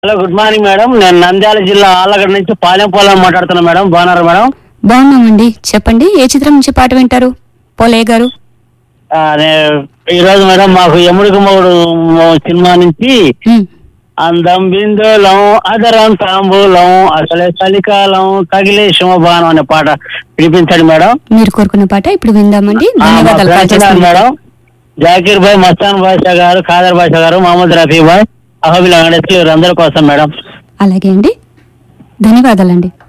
Hello good morning madam నేను నంద్యాల జిల్లా ఆళ్ళగడ్డ నుంచి పాలెం పోలం మాట్లాడుతున్నా మేడం బాగున్నారా మేడం బాగున్నామండి చెప్పండి ఏ చిత్రం నుంచి పాట వింటారు పోలయ్య గారు ఆ, నే- ఈరోజు మేడం మాకు యముడికి మొగుడు సినిమా నుంచి ఉమ్, అందం బిందులం అదరం తాంబూలం అసలే చలికాలం తగిలే శుభబానం అనే పాట వినిపించండి మేడం మీరు కోరుకున్న పాట ఇప్పుడు విందామండి ఆ, మా ధన్యవాదాలు కాల్ ఫ్రెండ్స్ ఉన్నారు చేసినందుకు. మేడం జాకీర్ భాయ్ మస్తాన్ బాషా గారు ఖాదర్ బాషా గారు మహమ్మద్ రఫీ భాయ్ అహబిల్ వెంకటేశ్వర వీరందరి కోసం మేడం అలాగే అండి ధన్యవాదాలండి